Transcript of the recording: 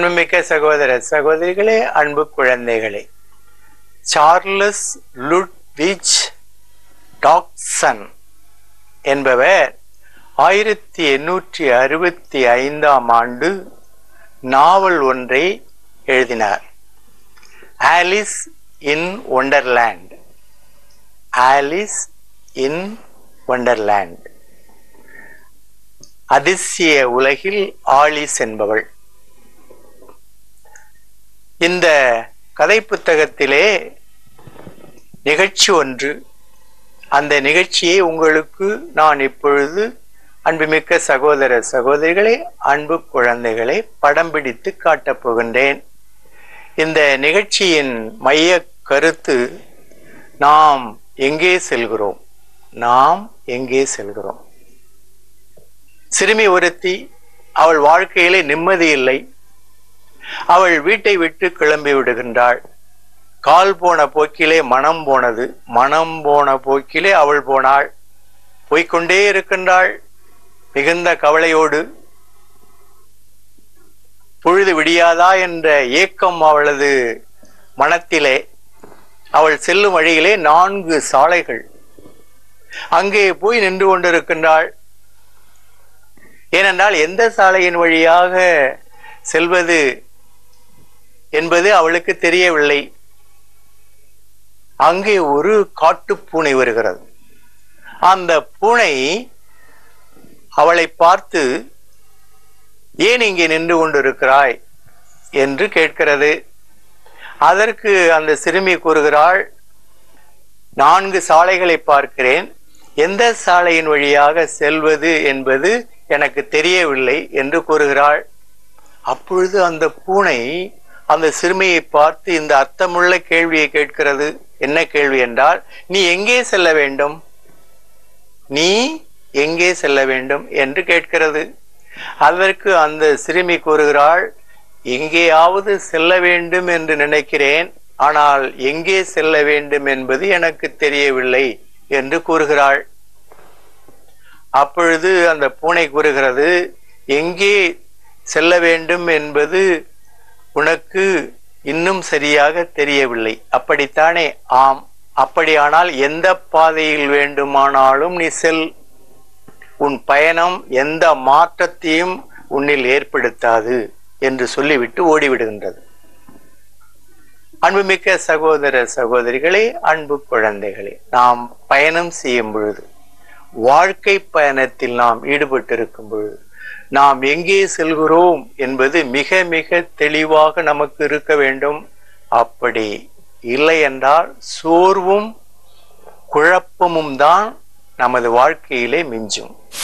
அன்புமிக்க சகோதர சகோதரிகளே அன்பு குழந்தைகளே சார்லஸ் லுட்விச் டாக்சன் என்பவர் ஆயிரத்தி எண்ணூற்றி அறுபத்தி ஐந்தாம் ஆண்டு நாவல் ஒன்றை எழுதினார் Alice in Wonderland Alice in Wonderland அதிசய உலகில் ஆலிஸ் என்பவள் இந்த கதை புத்தகத்திலே நிகழ்ச்சி ஒன்று அந்த நிகழ்ச்சியை உங்களுக்கு நான் இப்பொழுது அன்புமிக்க சகோதர சகோதரிகளே அன்பு குழந்தைகளை படம் பிடித்து காட்டப் போகின்றேன் இந்த நிகழ்ச்சியின் மைய கருத்து நாம் எங்கே செல்கிறோம் நாம் எங்கே செல்கிறோம் சிறுமி ஒருத்தி அவள் வாழ்க்கையிலே நிம்மதி இல்லை அவள் வீட்டை விட்டு கிளம்பி விடுகின்றாள் கால் போன போக்கிலே மனம் போனது மனம் போன போக்கிலே அவள் போனாள் போய்க்கொண்டே இருக்கின்றாள் மிகுந்த கவலையோடு பொழுது விடியாதா என்ற ஏக்கம் அவளது மனத்திலே அவள் செல்லும் வழியிலே நான்கு சாலைகள் அங்கே போய் நின்று கொண்டிருக்கின்றாள் ஏனென்றால் எந்த சாலையின் வழியாக செல்வது என்பது அவளுக்கு தெரியவில்லை அங்கே ஒரு காட்டுப்பூனை வருகிறது அந்த பூனை அவளை பார்த்து ஏன் இங்கே நின்று கொண்டிருக்கிறாய் என்று கேட்கிறது அதற்கு அந்த சிறுமி கூறுகிறாள் நான்கு சாலைகளை பார்க்கிறேன் எந்த சாலையின் வழியாக செல்வது என்பது எனக்கு தெரியவில்லை என்று கூறுகிறாள் அப்பொழுது அந்த பூனை அந்த சிறுமியை பார்த்து இந்த அர்த்தமுள்ள கேள்வியை கேட்கிறது என்ன கேள்வி என்றால் நீ எங்கே செல்ல வேண்டும் நீ எங்கே செல்ல வேண்டும் என்று கேட்கிறது அதற்கு அந்த சிறுமி கூறுகிறாள் எங்கேயாவது செல்ல வேண்டும் என்று நினைக்கிறேன் ஆனால் எங்கே செல்ல வேண்டும் என்பது எனக்கு தெரியவில்லை என்று கூறுகிறாள் அப்பொழுது அந்த பூனை கூறுகிறது எங்கே செல்ல வேண்டும் என்பது உனக்கு இன்னும் சரியாக தெரியவில்லை அப்படித்தானே ஆம் அப்படியானால் எந்த பாதையில் வேண்டுமானாலும் நீ செல் உன் பயணம் எந்த மாற்றத்தையும் உன்னில் ஏற்படுத்தாது என்று சொல்லிவிட்டு ஓடிவிடுகின்றது அன்புமிக்க சகோதர சகோதரிகளே அன்பு குழந்தைகளே நாம் பயணம் செய்யும் பொழுது வாழ்க்கை பயணத்தில் நாம் ஈடுபட்டிருக்கும் பொழுது நாம் எங்கே செல்கிறோம் என்பது மிக மிக தெளிவாக நமக்கு இருக்க வேண்டும் அப்படி இல்லை என்றால் சோர்வும் குழப்பமும் தான் நமது வாழ்க்கையிலே மிஞ்சும்